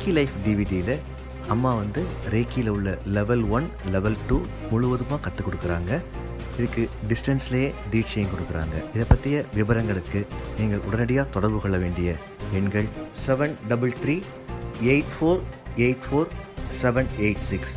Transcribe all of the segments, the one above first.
ரேக்கி life டிவிடியில் அம்மா வந்து ரேக்கியில் உள்ள லெவல் ஒன் லெவல் டூ முழுவதுமாக கற்றுக் கொடுக்குறாங்க இதுக்கு டிஸ்டன்ஸ்லேயே தீட்சையும் கொடுக்குறாங்க இதை பற்றிய விவரங்களுக்கு நீங்கள் உடனடியாக தொடர்பு கொள்ள வேண்டிய எண்கள் seven double three eight four eight four seven eight six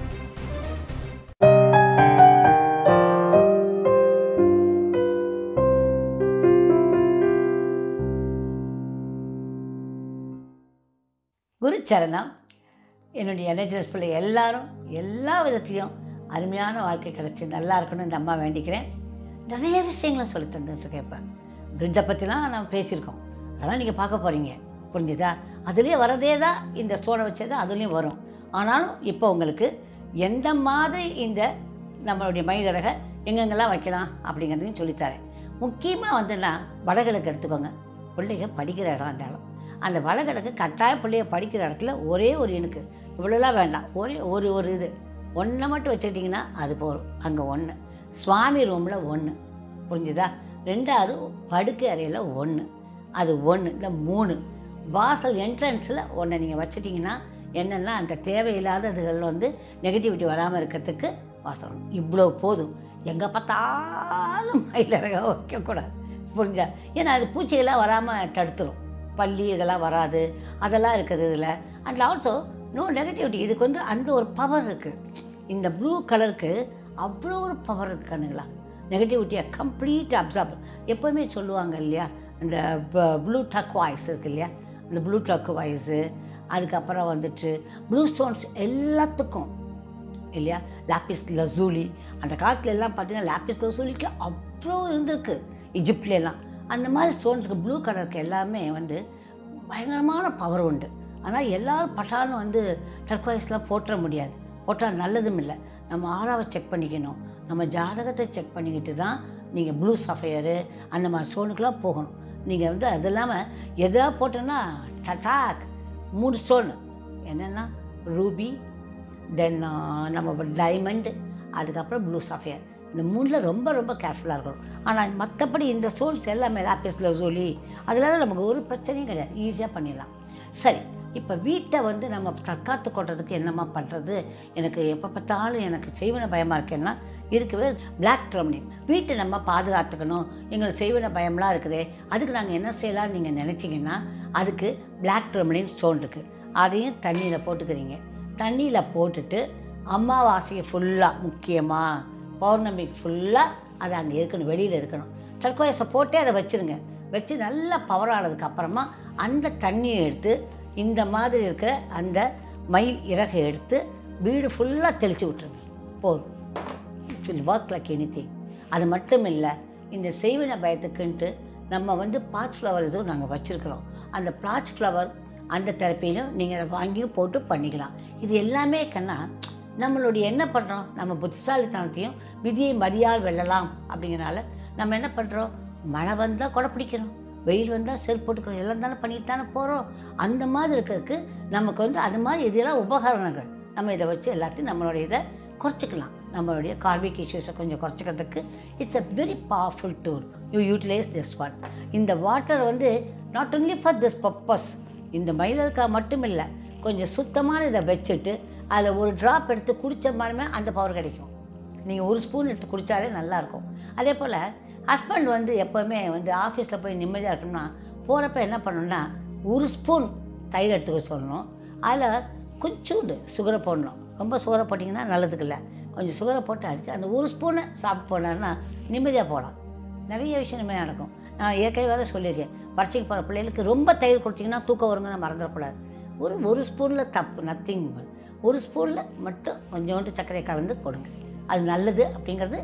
குருச்சரணம் என்னுடைய என்ஹெச்எஸ் பிள்ளை எல்லாரும் எல்லா விதத்துலையும் அருமையான வாழ்க்கை கிடச்சி நல்லா இருக்கணும்னு இந்த அம்மா வேண்டிக்கிறேன் நிறைய விஷயங்களை சொல்லி தந்துட்டுருக்கேன் இப்போ பிரிட்டை பற்றிலாம் நம்ம பேசியிருக்கோம் அதெல்லாம் நீங்கள் பார்க்க போகிறீங்க புரிஞ்சுதா அதுலேயே வரதே தான் இந்த ஸ்டோனை வச்சே தான் அதுலேயும் வரும் ஆனாலும் இப்போ உங்களுக்கு எந்த மாதிரி இந்த நம்மளுடைய மயிலரகை எங்கெங்கெல்லாம் வைக்கலாம் அப்படிங்கிறதையும் சொல்லித்தரேன் முக்கியமாக வந்துன்னா வடகிழக்கு எடுத்துக்கோங்க பிள்ளைங்க படிக்கிற இடம் அந்த இடம் அந்த வடகிழக்கு கட்டாய பிள்ளைய படிக்கிற இடத்துல ஒரே ஒரு இனுக்கு இவ்வளோலாம் வேண்டாம் ஒரே ஒரு ஒரு இது ஒன்றை மட்டும் வச்சுக்கிட்டிங்கன்னா அது போதும் அங்கே ஒன்று சுவாமி ரூமில் ஒன்று புரிஞ்சுதா ரெண்டாவது படுக்கை அறையில் ஒன்று அது ஒன்று இல்லை மூணு வாசல் என்ட்ரன்ஸில் ஒன்றை நீங்கள் வச்சிட்டிங்கன்னா என்னென்னா அந்த தேவையில்லாததுகள் வந்து நெகட்டிவிட்டி வராமல் இருக்கிறதுக்கு வாசல் இவ்வளோ போதும் எங்கே பார்த்தாலும் மயிலரக வைக்கக்கூடாது புரிஞ்சா ஏன்னா அது பூச்சிகள்லாம் வராமல் தடுத்துரும் பள்ளி இதெல்லாம் வராது அதெல்லாம் இருக்குது இதில் அண்ட் ஆல்சோ நோ நெகட்டிவிட்டி இதுக்கு வந்து அந்த ஒரு பவர் இருக்குது இந்த ப்ளூ கலருக்கு அவ்வளோ ஒரு பவர் இருக்கானுங்களா நெகட்டிவிட்டியை கம்ப்ளீட் அப்சார்ப் எப்போவுமே சொல்லுவாங்க இல்லையா இந்த ப்ளூ டக் வாய்ஸ் இருக்கு இல்லையா இந்த ப்ளூ டக் வாய்ஸு அதுக்கப்புறம் வந்துட்டு ப்ளூ ஸ்டோன்ஸ் எல்லாத்துக்கும் இல்லையா லாப்பிஸ் லசூலி அந்த காலத்துல எல்லாம் பார்த்தீங்கன்னா லாப்பிஸ் லசூலிக்கு அவ்வளோ இருந்திருக்கு இஜிப்ட்ல எல்லாம் அந்த மாதிரி ஸ்டோன்ஸுக்கு ப்ளூ கலருக்கு எல்லாமே வந்து பயங்கரமான பவர் உண்டு ஆனால் எல்லாரும் பட்டாலும் வந்து டர்க்வாய்ஸ்லாம் போட்டுற முடியாது போட்டால் நல்லதும் இல்லை நம்ம ஆறாவை செக் பண்ணிக்கணும் நம்ம ஜாதகத்தை செக் பண்ணிக்கிட்டு தான் நீங்கள் ப்ளூ சஃபையரு அந்த மாதிரி ஸ்டோனுக்கெலாம் போகணும் நீங்கள் வந்து அது இல்லாமல் எதா போட்டோன்னா டட்டாக் மூணு ஸ்டோனு என்னென்னா ரூபி தென் நம்ம டைமண்ட் அதுக்கப்புறம் ப்ளூ சஃபையர் இந்த மூணில் ரொம்ப ரொம்ப கேர்ஃபுல்லாக இருக்கணும் ஆனால் மற்றபடி இந்த ஸ்டோன்ஸ் எல்லாமே லாப்பிஸில் சொல்லி அதனால நமக்கு ஒரு பிரச்சனையும் கிடையாது ஈஸியாக பண்ணிடலாம் சரி இப்போ வீட்டை வந்து நம்ம தற்காத்து கொள்றதுக்கு என்னம்மா பண்ணுறது எனக்கு எப்போ பார்த்தாலும் எனக்கு செய்வன பயமாக இருக்கேன்னா இருக்கவே பிளாக் ட்ரம்னிங் வீட்டை நம்ம பாதுகாத்துக்கணும் எங்களுக்கு செய்வன பயம்லாம் இருக்குதே அதுக்கு நாங்கள் என்ன செய்யலாம்னு நீங்கள் நினச்சிங்கன்னா அதுக்கு பிளாக் ட்ரம்லின் ஸ்டோன் இருக்குது அதையும் தண்ணியில் போட்டுக்கிறீங்க தண்ணியில் போட்டுட்டு அமாவாசையை ஃபுல்லாக முக்கியமாக பௌர்ணமிக்கு ஃபுல்லாக அது அங்கே இருக்கணும் வெளியில் இருக்கணும் டர்கோயஸை போட்டே அதை வச்சுருங்க வச்சு நல்லா பவர் ஆனதுக்கு அப்புறமா அந்த தண்ணியை எடுத்து இந்த மாதிரி இருக்கிற அந்த மயில் இறகை எடுத்து வீடு ஃபுல்லாக தெளித்து விட்டுருங்க போதும் it will work like anything அது மட்டும் இல்லை இந்த செய்வின பயத்துக்குன்ட்டு நம்ம வந்து பாச் ஃப்ளவர் இதுவும் நாங்கள் வச்சுருக்குறோம் அந்த பாச் ஃப்ளவர் அந்த தெரப்பியிலும் நீங்கள் அதை வாங்கியும் போட்டு பண்ணிக்கலாம் இது எல்லாமே கண்ணா நம்மளுடைய என்ன பண்ணுறோம் நம்ம புத்திசாலித்தனத்தையும் விதியை மதியால் வெல்லலாம் அப்படிங்கிறனால நம்ம என்ன பண்ணுறோம் மழை வந்தால் கொடை பிடிக்கிறோம் வெயில் வந்தால் செருப்பு போட்டுக்கிறோம் எல்லாம் தானே பண்ணிட்டு தானே போகிறோம் அந்த மாதிரி இருக்கிறதுக்கு நமக்கு வந்து அது மாதிரி இதெல்லாம் உபகரணங்கள் நம்ம இதை வச்சு எல்லாத்தையும் நம்மளுடைய இதை குறைச்சிக்கலாம் நம்மளுடைய கார்பிக் இஷ்யூஸை கொஞ்சம் குறைச்சிக்கிறதுக்கு it's a very powerful tool you utilise this one இந்த வாட்டர் வந்து not only for this purpose இந்த மயிலருக்கா மட்டும் இல்லை கொஞ்சம் சுத்தமான இதை வச்சுட்டு அதில் ஒரு ட்ராப் எடுத்து குடித்த மாதிரிமே அந்த பவர் கிடைக்கும் நீங்கள் ஒரு ஸ்பூன் எடுத்து குடித்தாலே நல்லாயிருக்கும் அதே போல் ஹஸ்பண்ட் வந்து எப்போவுமே வந்து ஆஃபீஸில் போய் நிம்மதியாக இருக்கணும்னா போகிறப்ப என்ன பண்ணணும்னா ஒரு ஸ்பூன் தயிர் எடுத்துக்க சொல்லணும் அதில் கொஞ்சோண்டு சுகரை போடணும் ரொம்ப சுகரை போட்டிங்கன்னா நல்லதுக்கு இல்லை கொஞ்சம் சுகரை போட்டு அடித்து அந்த ஒரு ஸ்பூனை சாப்பிட்டு போனாருன்னா நிம்மதியாக போகலாம் நிறைய விஷயம் நிம்மதியாக நடக்கும் நான் ஏற்கனவே வேறு சொல்லியிருக்கேன் பரீட்சைக்கு போகிற பிள்ளைகளுக்கு ரொம்ப தயிர் குடிச்சிங்கன்னா தூக்கம் வருங்கன்னு மறந்துடக்கூடாது ஒரு ஒரு ஸ்பூனில் தப்பு நத்திங் ஒரு ஸ்பூனில் மட்டும் கொஞ்சோண்டு சர்க்கரை கலந்து கொடுங்க அது நல்லது அப்படிங்கிறது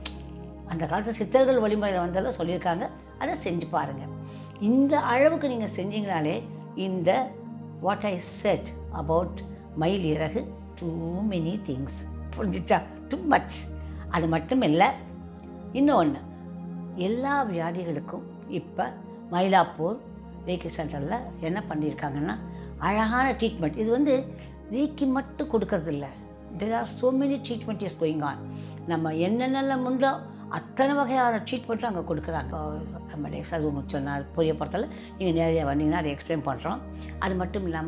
அந்த காலத்து சித்தர்கள் வழிமுறையில் வந்தாலும் சொல்லியிருக்காங்க அதை செஞ்சு பாருங்கள் இந்த அளவுக்கு நீங்கள் செஞ்சீங்கனாலே இந்த வாட் ஐ செட் அபவுட் மயில் இறகு டூ மெனி திங்ஸ் புரிஞ்சிச்சா டூ மச் அது மட்டும் இல்லை இன்னொன்று எல்லா வியாதிகளுக்கும் இப்போ மயிலாப்பூர் ரேக்கி சென்டரில் என்ன பண்ணியிருக்காங்கன்னா அழகான ட்ரீட்மெண்ட் இது வந்து ரேக்கி மட்டும் கொடுக்கறது இல்லை there are so many treatment is going on நம்ம என்னென்னலாம் உண்டோ அத்தனை வகையான ட்ரீட்மெண்ட்டும் அங்கே கொடுக்குறாங்க நம்ம எக்ஸாஸ் ஒன்று சொன்னால் புரிய பொறுத்தல நீங்கள் நேரடியாக வந்தீங்கன்னா அதை எக்ஸ்பிளைன் பண்ணுறோம் அது மட்டும் இல்லாமல்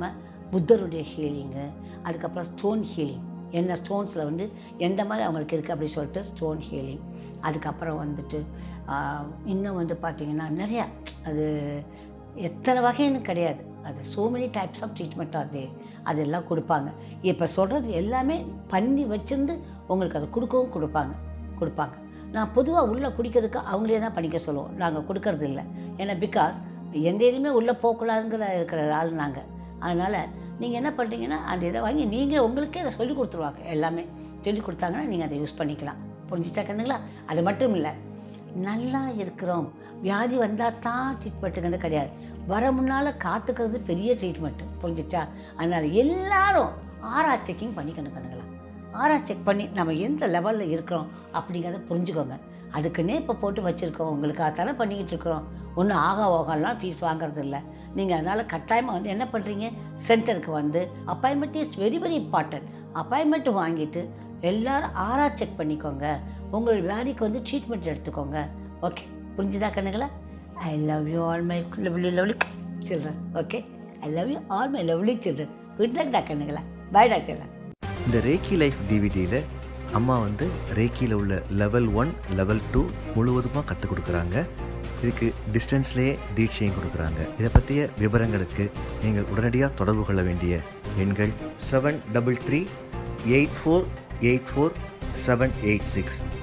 புத்தருடைய ஹீலிங்கு அதுக்கப்புறம் ஸ்டோன் ஹீலிங் என்ன ஸ்டோன்ஸில் வந்து எந்த மாதிரி அவங்களுக்கு இருக்குது அப்படின்னு சொல்லிட்டு ஸ்டோன் ஹீலிங் அதுக்கப்புறம் வந்துட்டு ஆஹ், இன்னும் வந்து பார்த்திங்கன்னா நிறையா அது எத்தனை வகைன்னு கிடையாது அது so many types of treatment அது அதெல்லாம் கொடுப்பாங்க இப்போ சொல்கிறது எல்லாமே பண்ணி வச்சிருந்து உங்களுக்கு அதை கொடுக்கவும் கொடுப்பாங்க கொடுப்பாங்க நான் பொதுவாக உள்ளே குடிக்கிறதுக்கு அவங்களே தான் பண்ணிக்க சொல்லுவோம் நாங்கள் கொடுக்கறது இல்லை ஏன்னா பிகாஸ் எந்த எதுவுமே உள்ளே போகக்கூடாதுங்கிற இருக்கிற ஆள் நாங்கள் அதனால் நீங்கள் என்ன பண்ணுறீங்கன்னா அந்த இதை வாங்கி நீங்கள் உங்களுக்கே அதை சொல்லி கொடுத்துருவாங்க எல்லாமே சொல்லி கொடுத்தாங்கன்னா நீங்கள் அதை யூஸ் பண்ணிக்கலாம் புரிஞ்சுச்சா கண்ணுங்களா அது மட்டும் இல்லை நல்லா இருக்கிறோம் வியாதி வந்தால் தான் ட்ரீட்மெண்ட்டுங்கிறது கிடையாது வர முன்னால் காத்துக்கிறது பெரிய ட்ரீட்மெண்ட்டு புரிஞ்சுச்சா அதனால் எல்லாரும் ஆரா செக்கிங் பண்ணிக்கணும் கண்ணுங்களா ஆரா செக் பண்ணி நம்ம எந்த லெவலில் இருக்கிறோம் அப்படிங்கிறத புரிஞ்சுக்கோங்க அதுக்குன்னே இப்போ போட்டு வச்சுருக்கோம் உங்களுக்காக தானே பண்ணிக்கிட்டு இருக்கிறோம் ஒன்றும் ஆகா ஓகம்லாம் ஃபீஸ் வாங்குறது இல்லை நீங்கள் அதனால் கட்டாயமாக வந்து என்ன பண்ணுறீங்க சென்டருக்கு வந்து appointment is very very important appointment வாங்கிட்டு எல்லாரும் ஆரா செக் பண்ணிக்கோங்க உங்கள் வியாதிக்கு வந்து ட்ரீட்மெண்ட் எடுத்துக்கோங்க ஓகே புரிஞ்சுதா கண்ணுங்களா I love you all my lovely lovely children okay I love you all my lovely children good night கண்ணுங்களா பாய்டா சில்ட்ரன் இந்த ரேக்கி லைஃப் டிவிடியில் அம்மா வந்து ரேக்கியில் உள்ள லெவல் ஒன் லெவல் டூ முழுவதுமாக கற்றுக் கொடுக்குறாங்க இதுக்கு டிஸ்டன்ஸ்லேயே தீட்சையும் கொடுக்குறாங்க இதை பற்றிய விவரங்களுக்கு நீங்கள் உடனடியாக தொடர்பு கொள்ள வேண்டிய எண்கள் seven double three eight four eight four seven eight six